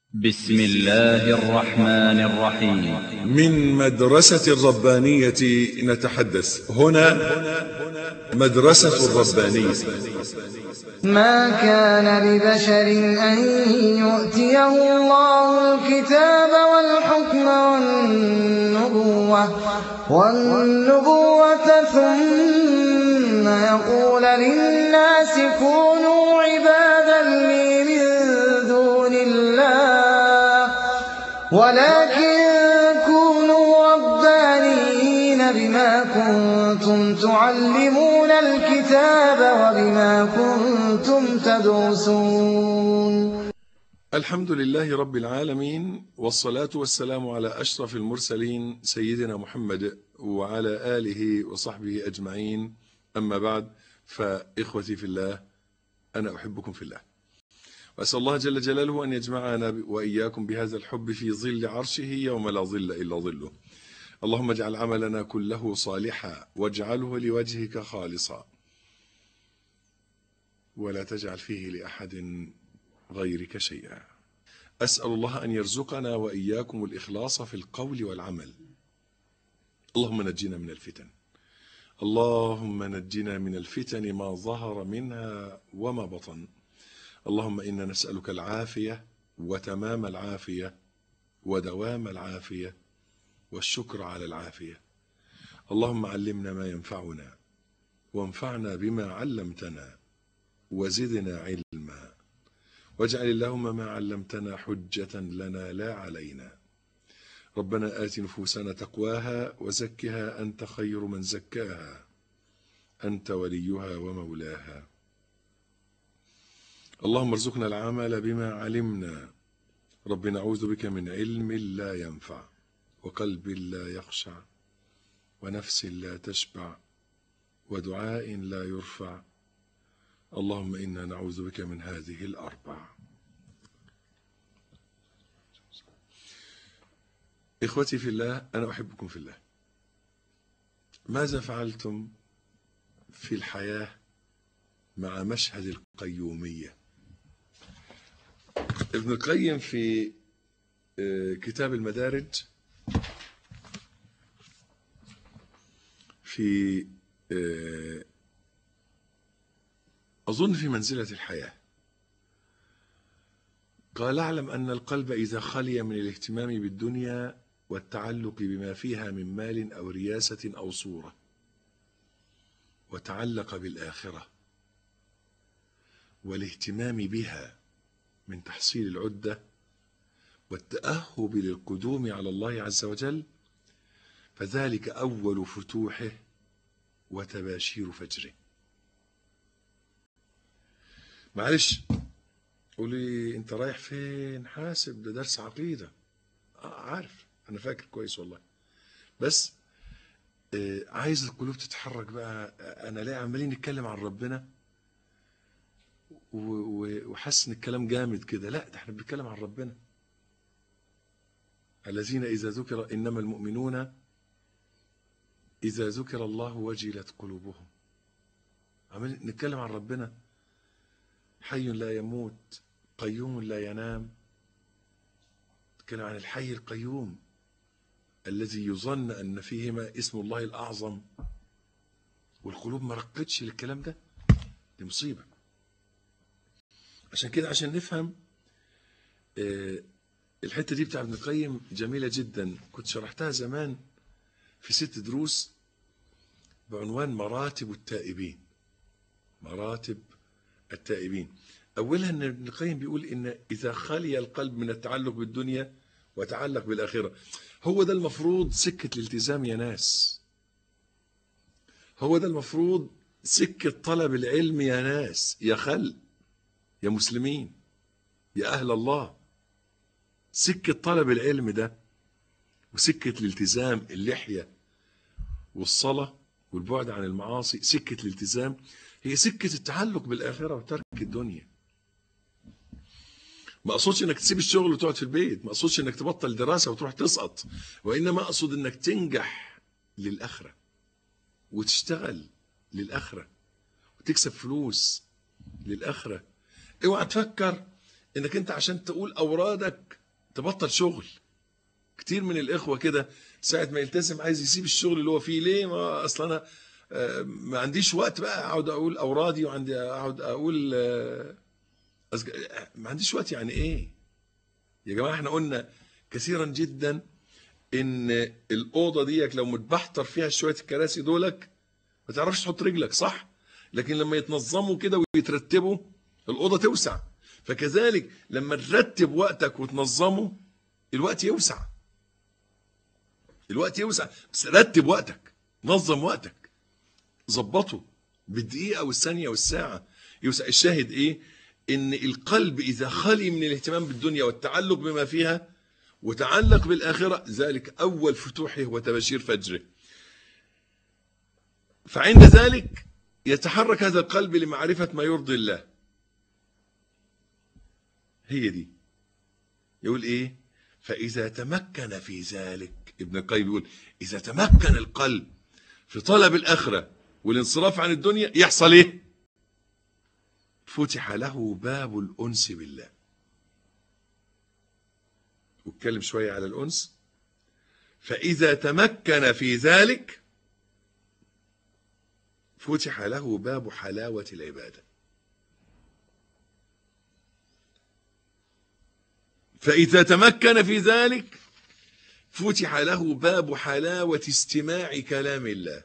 بسم الله الرحمن الرحيم من مدرسة الربانية نتحدث هنا مدرسة الربانية ما كان لبشر أن يؤتيه الله الكتاب والحكم والنبوة, والنبوة ثم يقول للناس كونوا عبادا لي من دون الله ولكن كونوا ربانيين بما كنتم تعلمون الكتاب وبما كنتم تدرسون الحمد لله رب العالمين والصلاة والسلام على أشرف المرسلين سيدنا محمد وعلى آله وصحبه أجمعين أما بعد فإخوتي في الله أنا أحبكم في الله وأسأل الله جل جلاله أن يجمعنا وإياكم بهذا الحب في ظل عرشه يوم لا ظل إلا ظله اللهم اجعل عملنا كله صالحا واجعله لوجهك خالصا ولا تجعل فيه لأحد غيرك شيئا أسأل الله أن يرزقنا وإياكم الإخلاص في القول والعمل اللهم نجنا من الفتن اللهم نجنا من الفتن ما ظهر منها وما بطن اللهم إنا نسألك العافية وتمام العافية ودوام العافية والشكر على العافية اللهم علمنا ما ينفعنا وانفعنا بما علمتنا وزدنا علما واجعل اللهم ما علمتنا حجة لنا لا علينا ربنا آت نفوسنا تقواها وزكها أنت خير من زكاها أنت وليها ومولاها اللهم ارزقنا العمل بما علمنا رب نعوذ بك من علم لا ينفع وقلب لا يخشع ونفس لا تشبع ودعاء لا يرفع اللهم إنا نعوذ بك من هذه الأربع إخوتي في الله أنا أحبكم في الله ماذا فعلتم في الحياة مع مشهد القيومية ابن القيم في كتاب المدارج في أظن في منزلة الحياة قال اعلم أن القلب إذا خلي من الاهتمام بالدنيا والتعلق بما فيها من مال أو رياسة أو صورة وتعلق بالآخرة والاهتمام بها من تحصيل العدة والتأهب للقدوم على الله عز وجل فذلك أول فتوحه وتباشير فجره معلش قولي انت رايح فين حاسب ده درس عقيدة آه عارف انا فاكر كويس والله بس آه عايز القلوب تتحرك بقى انا ليه عمالين نتكلم عن ربنا وحاسس ان الكلام جامد كده لا ده احنا بنتكلم عن ربنا الذين اذا ذكر انما المؤمنون اذا ذكر الله وجلت قلوبهم عمال نتكلم عن ربنا حي لا يموت قيوم لا ينام نتكلم عن الحي القيوم الذي يظن ان فيهما اسم الله الاعظم والقلوب ما رقتش للكلام ده دي مصيبه عشان كده عشان نفهم الحته دي بتاع ابن القيم جميله جدا كنت شرحتها زمان في ست دروس بعنوان مراتب التائبين مراتب التائبين أولها أن ابن القيم بيقول إن إذا خلي القلب من التعلق بالدنيا وتعلق بالآخرة هو ده المفروض سكة الالتزام يا ناس هو ده المفروض سكة طلب العلم يا ناس يا خل يا مسلمين يا أهل الله سكة طلب العلم ده وسكة الالتزام اللحية والصلاة والبعد عن المعاصي سكة الالتزام هي سكة التعلق بالآخرة وترك الدنيا ما أقصدش إنك تسيب الشغل وتقعد في البيت ما أقصدش إنك تبطل دراسة وتروح تسقط وإنما أقصد إنك تنجح للآخرة وتشتغل للآخرة وتكسب فلوس للآخرة اوعى تفكر إنك أنت عشان تقول أورادك تبطل شغل كتير من الاخوه كده ساعه ما يلتزم عايز يسيب الشغل اللي هو فيه ليه ما اصل انا آه، ما عنديش وقت بقى اقعد اقول اورادي وعندي اقعد اقول آه، أزج- ما عنديش وقت يعني ايه يا جماعه احنا قلنا كثيرا جدا ان الاوضه ديك لو متبحتر فيها شويه الكراسي دولك ما تعرفش تحط رجلك صح لكن لما يتنظموا كده ويترتبوا الاوضه توسع فكذلك لما ترتب وقتك وتنظمه الوقت يوسع الوقت يوسع بس رتب وقتك نظم وقتك ظبطه بالدقيقه والثانيه والساعه يوسع الشاهد ايه ان القلب اذا خلي من الاهتمام بالدنيا والتعلق بما فيها وتعلق بالاخره ذلك اول فتوحه وتبشير فجره فعند ذلك يتحرك هذا القلب لمعرفه ما يرضي الله هي دي يقول ايه فاذا تمكن في ذلك ابن القيم يقول اذا تمكن القلب في طلب الاخره والانصراف عن الدنيا يحصل ايه فتح له باب الانس بالله واتكلم شويه على الانس فاذا تمكن في ذلك فتح له باب حلاوه العباده فإذا تمكن في ذلك فتح له باب حلاوة استماع كلام الله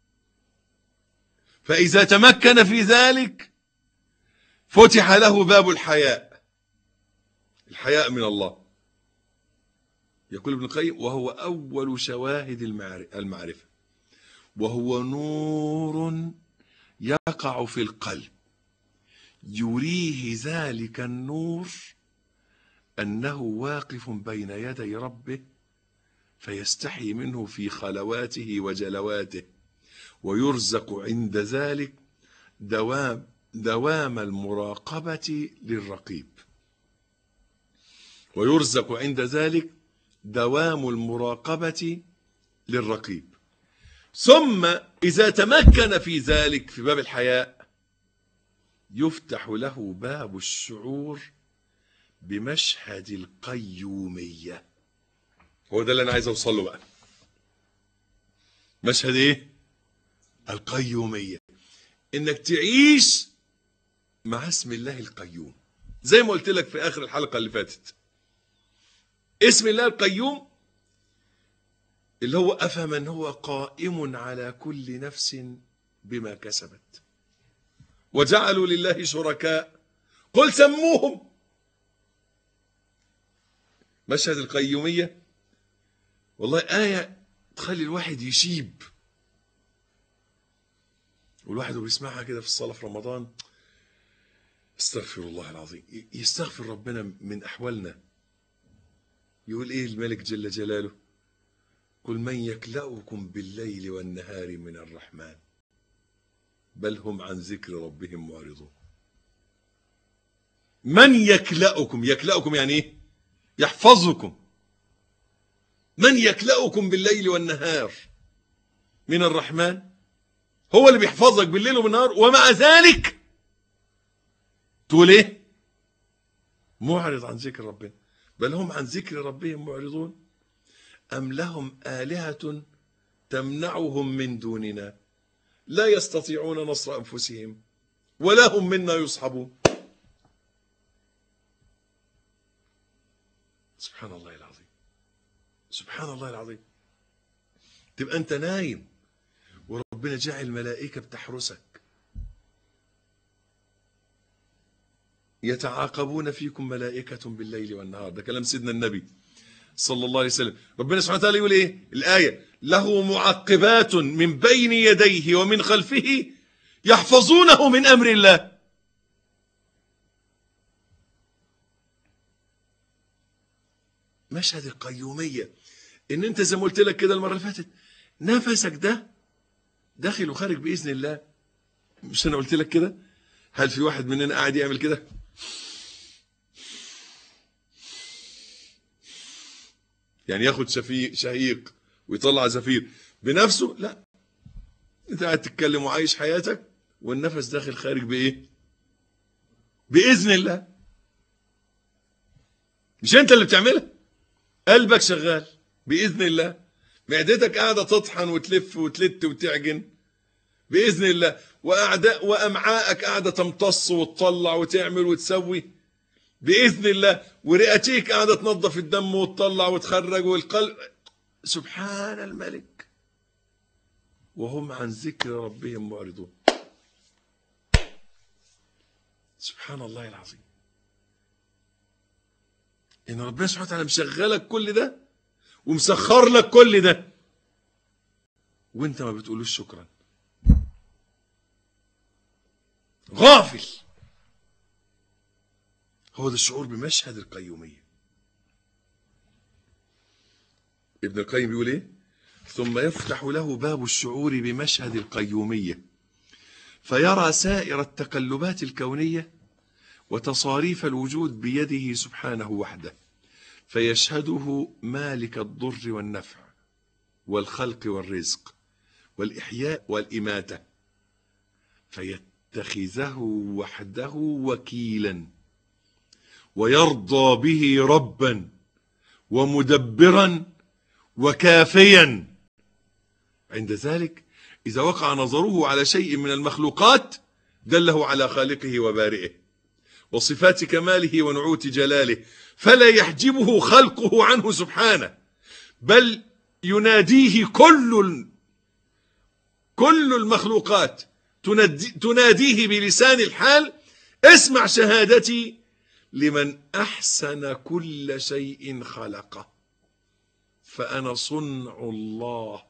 فإذا تمكن في ذلك فتح له باب الحياء الحياء من الله يقول ابن القيم وهو أول شواهد المعر- المعرفة وهو نور يقع في القلب يريه ذلك النور أنه واقف بين يدي ربه فيستحي منه في خلواته وجلواته ويرزق عند ذلك دوام دوام المراقبة للرقيب ويرزق عند ذلك دوام المراقبة للرقيب ثم إذا تمكن في ذلك في باب الحياء يفتح له باب الشعور بمشهد القيومية هو ده اللي أنا عايز أوصل له بقى مشهد إيه؟ القيومية إنك تعيش مع اسم الله القيوم زي ما قلت لك في آخر الحلقة اللي فاتت اسم الله القيوم اللي هو أفمن هو قائم على كل نفس بما كسبت وجعلوا لله شركاء قل سموهم مشهد القيومية والله آية تخلي الواحد يشيب والواحد وهو بيسمعها كده في الصلاة في رمضان استغفر الله العظيم ي- يستغفر ربنا من أحوالنا يقول إيه الملك جل جلاله قل من يكلأكم بالليل والنهار من الرحمن بل هم عن ذكر ربهم معرضون من يكلأكم يكلأكم يعني ايه يحفظكم من يكلأكم بالليل والنهار من الرحمن هو اللي بيحفظك بالليل وبالنهار ومع ذلك تقول ايه معرض عن ذكر ربنا بل هم عن ذكر ربهم معرضون أم لهم آلهة تمنعهم من دوننا لا يستطيعون نصر أنفسهم ولا هم منا يصحبون سبحان الله العظيم سبحان الله العظيم تبقى أنت نايم وربنا جعل ملائكة بتحرسك يتعاقبون فيكم ملائكة بالليل والنهار ده كلام سيدنا النبي صلى الله عليه وسلم ربنا سبحانه وتعالى يقول ايه الآية له معقبات من بين يديه ومن خلفه يحفظونه من أمر الله مشهد القيومية ان انت زي ما قلت لك كده المرة اللي فاتت نفسك ده داخل وخارج بإذن الله مش انا قلت لك كده هل في واحد مننا قاعد يعمل كده يعني ياخد شفيق شهيق ويطلع زفير بنفسه لا انت قاعد تتكلم وعايش حياتك والنفس داخل خارج بايه باذن الله مش انت اللي بتعملها قلبك شغال باذن الله معدتك قاعده تطحن وتلف وتلت وتعجن باذن الله واعداء وامعائك قاعده تمتص وتطلع وتعمل وتسوي باذن الله ورئتيك قاعده تنظف الدم وتطلع وتخرج والقلب سبحان الملك وهم عن ذكر ربهم معرضون سبحان الله العظيم ان ربنا سبحانه وتعالى مشغلك كل ده ومسخر لك كل ده وانت ما بتقولوش شكرا غافل هو ده الشعور بمشهد القيومية ابن القيم بيقول ايه ثم يفتح له باب الشعور بمشهد القيومية فيرى سائر التقلبات الكونية وتصاريف الوجود بيده سبحانه وحده فيشهده مالك الضر والنفع والخلق والرزق والإحياء والإماتة فيتخذه وحده وكيلا ويرضى به ربا ومدبرا وكافيا عند ذلك إذا وقع نظره على شيء من المخلوقات دله على خالقه وبارئه وصفات كماله ونعوت جلاله فلا يحجبه خلقه عنه سبحانه بل يناديه كل كل المخلوقات تنادي تناديه بلسان الحال اسمع شهادتي لمن احسن كل شيء خلقه فانا صنع الله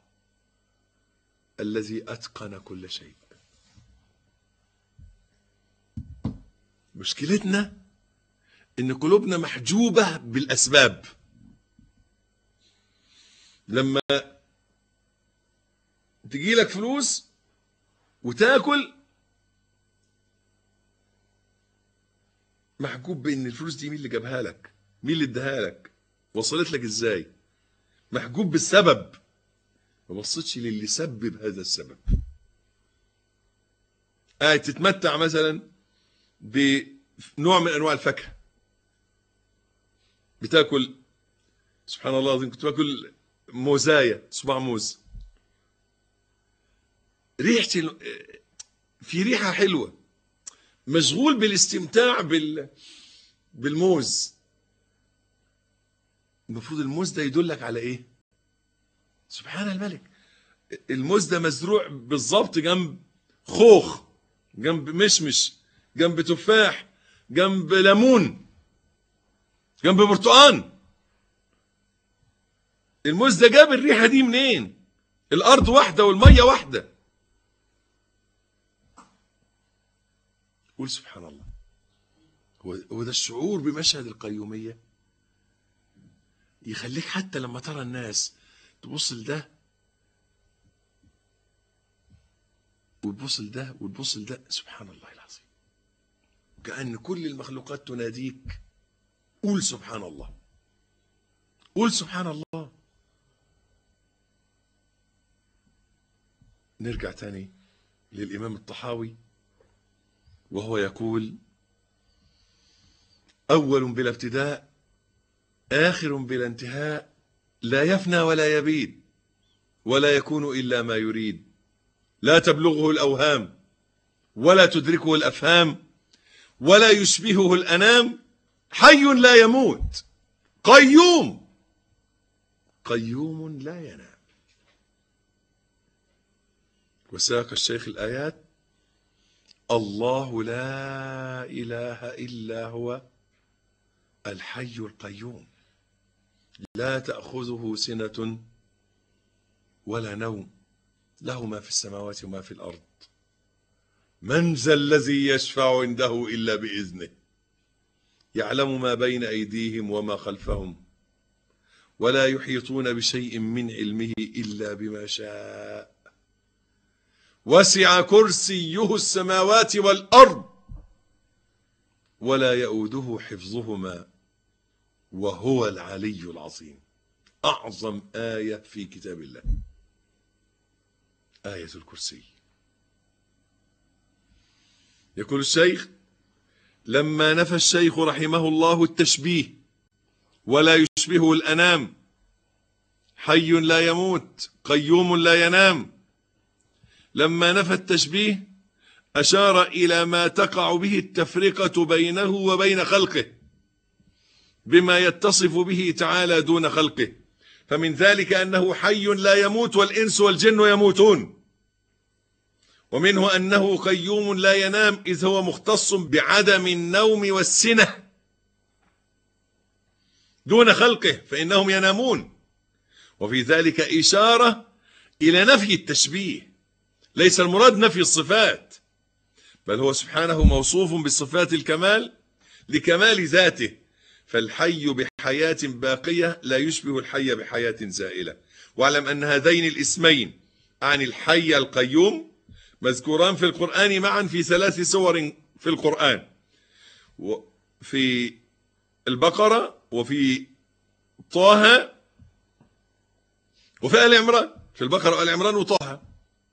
الذي اتقن كل شيء مشكلتنا ان قلوبنا محجوبه بالاسباب لما تجي لك فلوس وتاكل محجوب بان الفلوس دي مين اللي جابها لك مين اللي اداها لك وصلت لك ازاي محجوب بالسبب ما بصيتش للي سبب هذا السبب قاعد تتمتع مثلا بنوع من انواع الفاكهه بتاكل سبحان الله العظيم كنت باكل موزايه صباع موز ريحه ال... في ريحه حلوه مشغول بالاستمتاع بال بالموز المفروض الموز ده يدلك على ايه سبحان الملك الموز ده مزروع بالظبط جنب خوخ جنب مشمش جنب تفاح جنب ليمون جنب برتقان الموز ده جاب الريحه دي منين الارض واحده والميه واحده قول سبحان الله هو هو ده الشعور بمشهد القيوميه يخليك حتى لما ترى الناس تبص لده وتبص لده وتبص لده سبحان الله العظيم كأن كل المخلوقات تناديك قول سبحان الله قول سبحان الله نرجع تاني للإمام الطحاوي وهو يقول أول بلا ابتداء آخر بلا انتهاء لا يفنى ولا يبيد ولا يكون إلا ما يريد لا تبلغه الأوهام ولا تدركه الأفهام ولا يشبهه الأنام حي لا يموت قيوم قيوم لا ينام وساق الشيخ الآيات الله لا إله إلا هو الحي القيوم لا تأخذه سنة ولا نوم له ما في السماوات وما في الأرض من ذا الذي يشفع عنده إلا بإذنه يعلم ما بين أيديهم وما خلفهم ولا يحيطون بشيء من علمه إلا بما شاء وسع كرسيه السماوات والأرض ولا يؤوده حفظهما وهو العلي العظيم أعظم آية في كتاب الله آية الكرسي يقول الشيخ لما نفى الشيخ رحمه الله التشبيه ولا يشبهه الأنام حي لا يموت قيوم لا ينام لما نفى التشبيه أشار إلى ما تقع به التفرقة بينه وبين خلقه بما يتصف به تعالى دون خلقه فمن ذلك أنه حي لا يموت والإنس والجن يموتون ومنه أنه قيوم لا ينام إذ هو مختص بعدم النوم والسنة دون خلقه فإنهم ينامون وفي ذلك إشارة إلى نفي التشبيه ليس المراد نفي الصفات بل هو سبحانه موصوف بصفات الكمال لكمال ذاته فالحي بحياة باقية لا يشبه الحي بحياة زائلة واعلم أن هذين الاسمين عن الحي القيوم مذكوران في القرآن معا في ثلاث سور في القرآن في البقرة وفي طه وفي آل عمران في البقرة وآل عمران وطه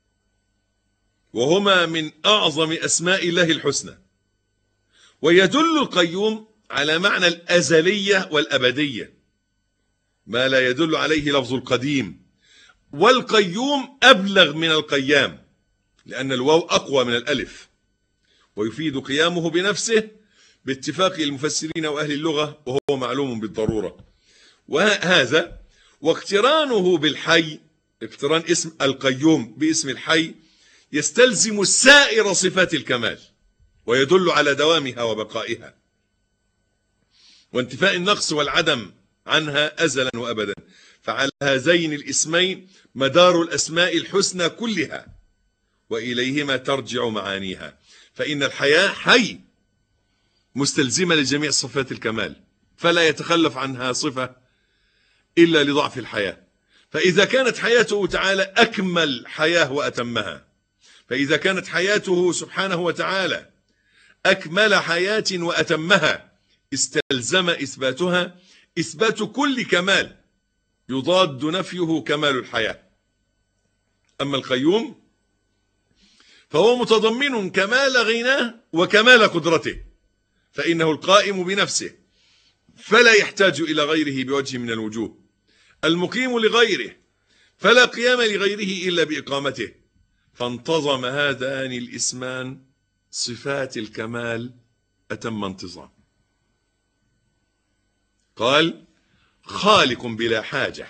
وهما من أعظم أسماء الله الحسنى ويدل القيوم على معنى الأزلية والأبدية ما لا يدل عليه لفظ القديم والقيوم أبلغ من القيام لأن الواو أقوى من الألف ويفيد قيامه بنفسه باتفاق المفسرين وأهل اللغة وهو معلوم بالضرورة وهذا واقترانه بالحي اقتران اسم القيوم باسم الحي يستلزم سائر صفات الكمال ويدل على دوامها وبقائها وانتفاء النقص والعدم عنها أزلا وأبدا فعلى هذين الاسمين مدار الأسماء الحسنى كلها وإليهما ترجع معانيها فإن الحياة حي مستلزمة لجميع صفات الكمال فلا يتخلف عنها صفة إلا لضعف الحياة فإذا كانت حياته تعالى أكمل حياة وأتمها فإذا كانت حياته سبحانه وتعالى أكمل حياة وأتمها استلزم إثباتها إثبات كل كمال يضاد نفيه كمال الحياة أما القيوم فهو متضمن كمال غناه وكمال قدرته فإنه القائم بنفسه فلا يحتاج إلى غيره بوجه من الوجوه المقيم لغيره فلا قيام لغيره إلا بإقامته فانتظم هذان الاسمان صفات الكمال أتم انتظام قال خالق بلا حاجة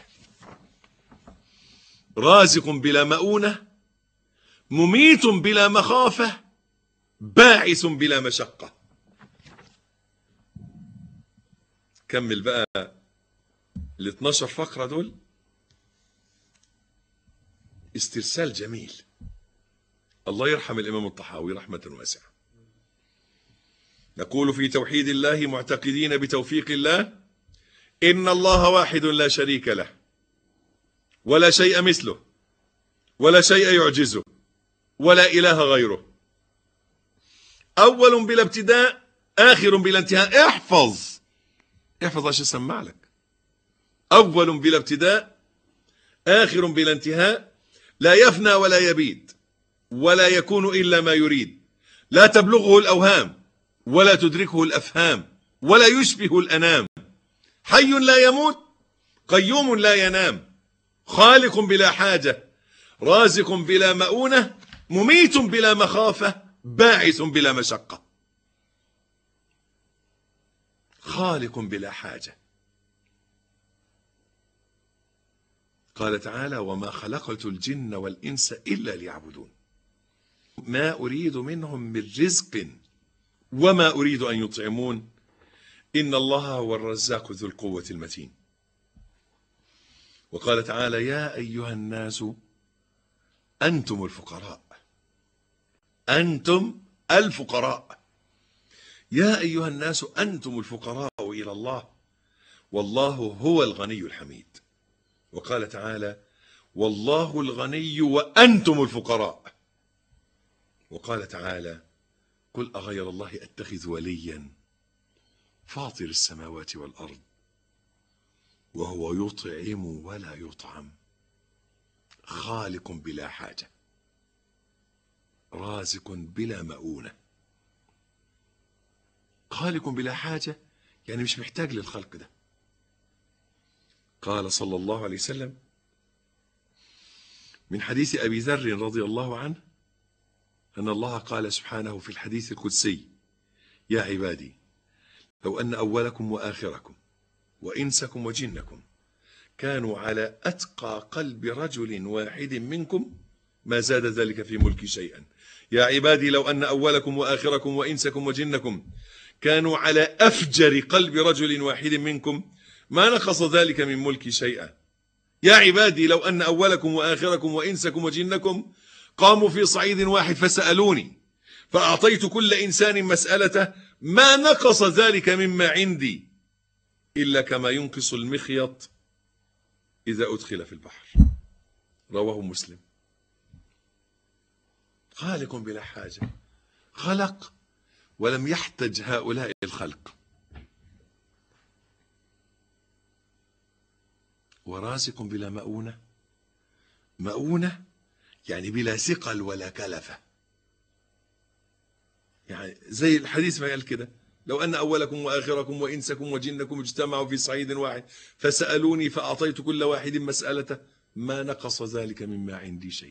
رازق بلا مؤونة مميت بلا مخافة باعث بلا مشقة كمل بقى ال 12 فقرة دول استرسال جميل الله يرحم الإمام الطحاوي رحمة واسعة نقول في توحيد الله معتقدين بتوفيق الله إن الله واحد لا شريك له ولا شيء مثله ولا شيء يعجزه ولا إله غيره أول بلا ابتداء آخر بلا انتهاء احفظ احفظ عشان اسمع لك أول بلا ابتداء آخر بلا انتهاء لا يفنى ولا يبيد ولا يكون إلا ما يريد لا تبلغه الأوهام ولا تدركه الأفهام ولا يشبه الأنام حي لا يموت قيوم لا ينام خالق بلا حاجة رازق بلا مؤونة مميت بلا مخافة باعث بلا مشقة خالق بلا حاجة قال تعالى وما خلقت الجن والإنس إلا ليعبدون ما أريد منهم من رزق وما أريد أن يطعمون إن الله هو الرزاق ذو القوة المتين وقال تعالى يا أيها الناس أنتم الفقراء أنتم الفقراء يا أيها الناس أنتم الفقراء إلى الله والله هو الغني الحميد وقال تعالى والله الغني وأنتم الفقراء وقال تعالى قل أغير الله أتخذ وليا فاطر السماوات والأرض وهو يطعم ولا يطعم خالق بلا حاجة رازق بلا مؤونة خالق بلا حاجة يعني مش محتاج للخلق ده قال صلى الله عليه وسلم من حديث أبي ذر رضي الله عنه أن الله قال سبحانه في الحديث القدسي يا عبادي لو أن أولكم وآخركم وإنسكم وجنكم كانوا على أتقى قلب رجل واحد منكم ما زاد ذلك في ملكي شيئا يا عبادي لو أن أولكم وآخركم وإنسكم وجنكم كانوا على أفجر قلب رجل واحد منكم ما نقص ذلك من ملكي شيئا يا عبادي لو أن أولكم وآخركم وإنسكم وجنكم قاموا في صعيد واحد فسألوني فأعطيت كل إنسان مسألته ما نقص ذلك مما عندي إلا كما ينقص المخيط إذا أدخل في البحر رواه مسلم خالق بلا حاجة خلق ولم يحتج هؤلاء الخلق ورازق بلا مؤونة مؤونة يعني بلا ثقل ولا كلفة يعني زي الحديث ما قال كده لو أن أولكم وآخركم وإنسكم وجنكم اجتمعوا في صعيد واحد فسألوني فأعطيت كل واحد مسألته ما نقص ذلك مما عندي شيء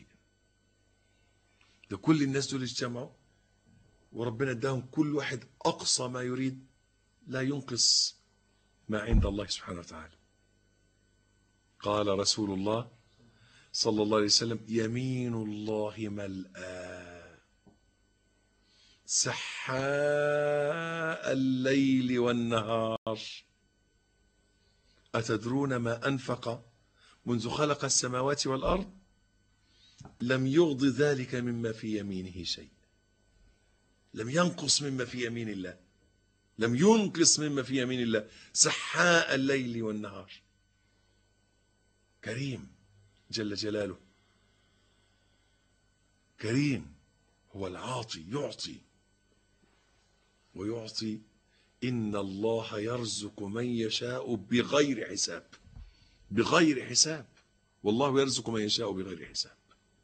ده كل الناس دول اجتمعوا وربنا اداهم كل واحد أقصى ما يريد لا ينقص ما عند الله سبحانه وتعالى قال رسول الله صلى الله عليه وسلم يمين الله ملآ سحاء الليل والنهار أتدرون ما أنفق منذ خلق السماوات والأرض لم يغض ذلك مما في يمينه شيء لم ينقص مما في يمين الله لم ينقص مما في يمين الله سحاء الليل والنهار كريم جل جلاله كريم هو العاطي يعطي ويعطي إن الله يرزق من يشاء بغير حساب بغير حساب والله يرزق من يشاء بغير حساب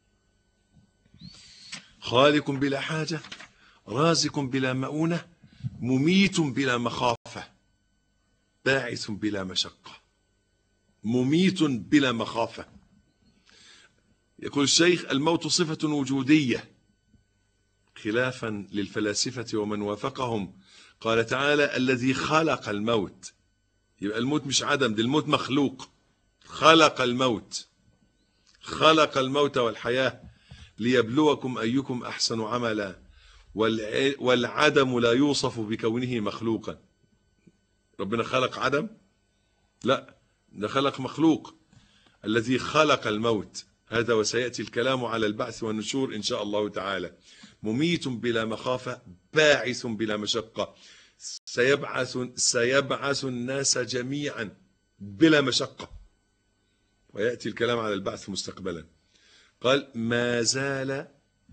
خالق بلا حاجة رازق بلا مؤونة مميت بلا مخافة باعث بلا مشقة مميت بلا مخافة يقول الشيخ الموت صفة وجودية خلافا للفلاسفة ومن وافقهم قال تعالى الذي خلق الموت يبقى الموت مش عدم ده الموت مخلوق خلق الموت خلق الموت والحياة ليبلوكم أيكم أحسن عملا والعدم لا يوصف بكونه مخلوقا ربنا خلق عدم لا ده خلق مخلوق الذي خلق الموت هذا وسيأتي الكلام على البعث والنشور إن شاء الله تعالى مميت بلا مخافة باعث بلا مشقة سيبعث, سيبعث الناس جميعا بلا مشقة ويأتي الكلام على البعث مستقبلا قال ما زال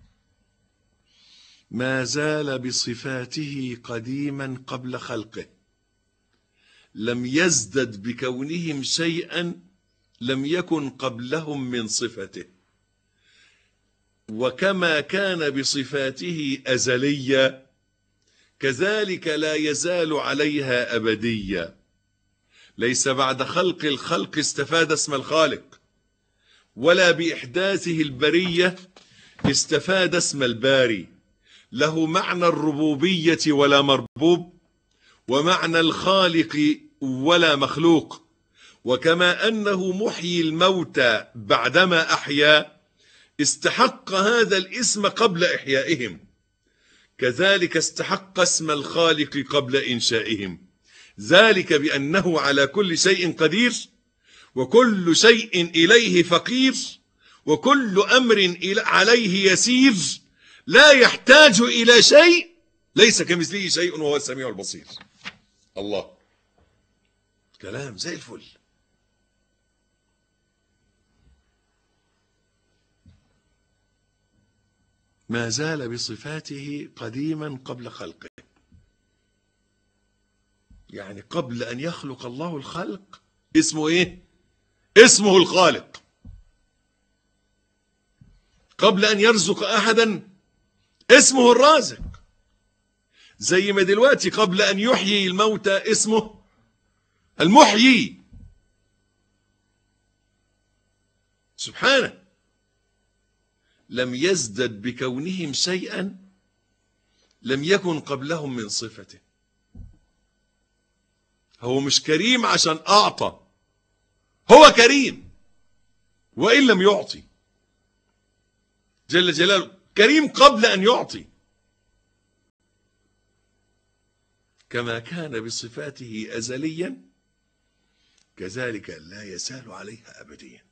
ما زال بصفاته قديما قبل خلقه لم يزدد بكونهم شيئا لم يكن قبلهم من صفته وكما كان بصفاته أزليا كذلك لا يزال عليها أبديا ليس بعد خلق الخلق استفاد اسم الخالق ولا بإحداثه البرية استفاد اسم الباري له معنى الربوبية ولا مربوب ومعنى الخالق ولا مخلوق وكما أنه محيي الموتى بعدما أحيا استحق هذا الاسم قبل إحيائهم كذلك استحق اسم الخالق قبل إنشائهم ذلك بأنه على كل شيء قدير وكل شيء إليه فقير وكل أمر عليه يسير لا يحتاج إلى شيء ليس كمثله شيء وهو السميع البصير الله كلام زي الفل ما زال بصفاته قديما قبل خلقه يعني قبل أن يخلق الله الخلق اسمه إيه اسمه الخالق قبل أن يرزق أحدا اسمه الرازق زي ما دلوقتي قبل أن يحيي الموتى اسمه المحيي سبحانه لم يزدد بكونهم شيئا لم يكن قبلهم من صفته هو مش كريم عشان أعطى هو كريم وإن لم يعطي جل جلاله كريم قبل أن يعطي كما كان بصفاته أزليا كذلك لا يزال عليها أبديا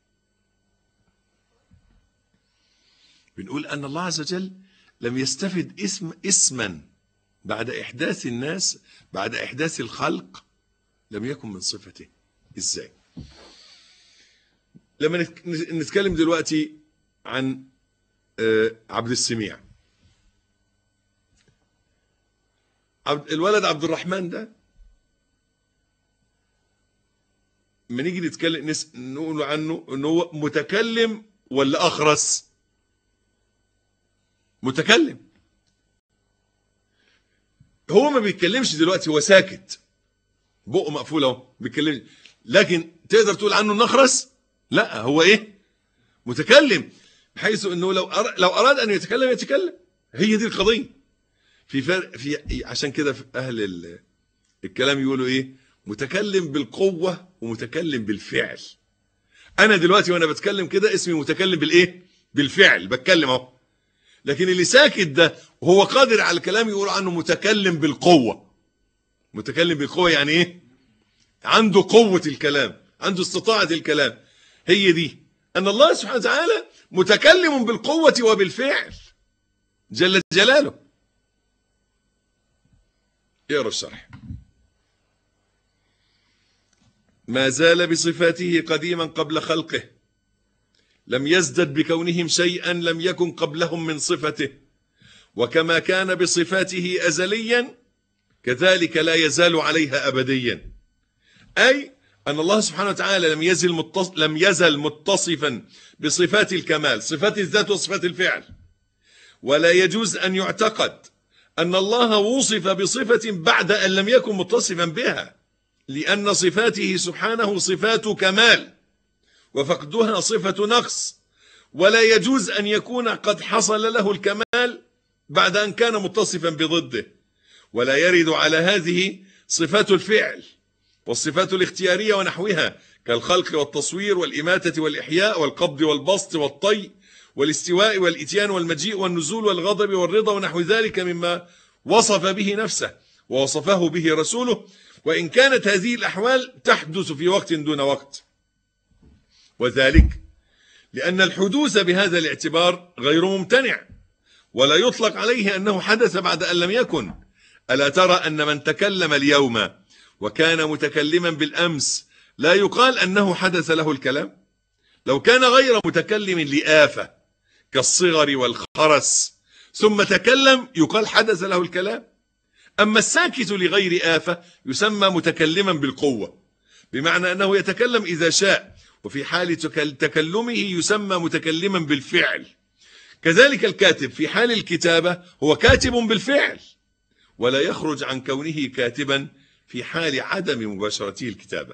بنقول أن الله عز وجل لم يستفد اسم اسما بعد إحداث الناس بعد إحداث الخلق لم يكن من صفته إزاي لما نتك- نتكلم دلوقتي عن آه، عبد السميع عبد الولد عبد الرحمن ده لما نيجي نتكلم نس... نقول عنه انه هو متكلم ولا اخرس متكلم هو ما بيتكلمش دلوقتي هو ساكت بقه مقفول اهو بيتكلمش لكن تقدر تقول عنه نخرس لا هو ايه متكلم بحيث انه لو أر... لو اراد ان يتكلم يتكلم هي دي القضيه في فرق في عشان كده في اهل ال... الكلام يقولوا ايه متكلم بالقوه ومتكلم بالفعل انا دلوقتي وانا بتكلم كده اسمي متكلم بالايه بالفعل بتكلم اهو لكن اللي ساكت ده وهو قادر على الكلام يقول عنه متكلم بالقوه متكلم بالقوه يعني ايه عنده قوه الكلام عنده استطاعه الكلام هي دي ان الله سبحانه وتعالى متكلم بالقوه وبالفعل جل جلاله اقرا الشرح ما زال بصفاته قديما قبل خلقه لم يزدد بكونهم شيئا لم يكن قبلهم من صفته وكما كان بصفاته ازليا كذلك لا يزال عليها ابديا اي ان الله سبحانه وتعالى لم يزل متص... لم يزل متصفا بصفات الكمال صفات الذات وصفات الفعل ولا يجوز ان يعتقد ان الله وصف بصفه بعد ان لم يكن متصفا بها لان صفاته سبحانه صفات كمال وفقدها صفة نقص ولا يجوز أن يكون قد حصل له الكمال بعد أن كان متصفا بضده ولا يرد على هذه صفات الفعل والصفات الاختيارية ونحوها كالخلق والتصوير والإماتة والإحياء والقبض والبسط والطي والاستواء والإتيان والمجيء والنزول والغضب والرضا ونحو ذلك مما وصف به نفسه ووصفه به رسوله وإن كانت هذه الأحوال تحدث في وقت دون وقت وذلك لأن الحدوث بهذا الاعتبار غير ممتنع ولا يطلق عليه أنه حدث بعد أن لم يكن ألا ترى أن من تكلم اليوم وكان متكلما بالأمس لا يقال أنه حدث له الكلام لو كان غير متكلم لآفة كالصغر والخرس ثم تكلم يقال حدث له الكلام أما الساكت لغير آفة يسمى متكلما بالقوة بمعنى أنه يتكلم إذا شاء وفي حال تكل- تكلمه يسمى متكلما بالفعل كذلك الكاتب في حال الكتابة هو كاتب بالفعل ولا يخرج عن كونه كاتبا في حال عدم مباشرته الكتابة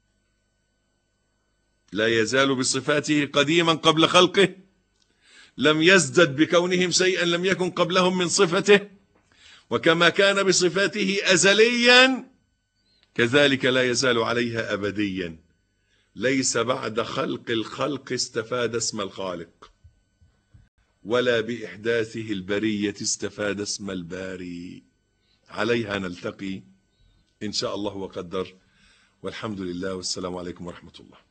لا يزال بصفاته قديما قبل خلقه لم يزدد بكونهم شيئا لم يكن قبلهم من صفته وكما كان بصفاته أزليا كذلك لا يزال عليها أبديا ليس بعد خلق الخلق استفاد اسم الخالق ولا بإحداثه البرية استفاد اسم الباري عليها نلتقي إن شاء الله وقدر والحمد لله والسلام عليكم ورحمة الله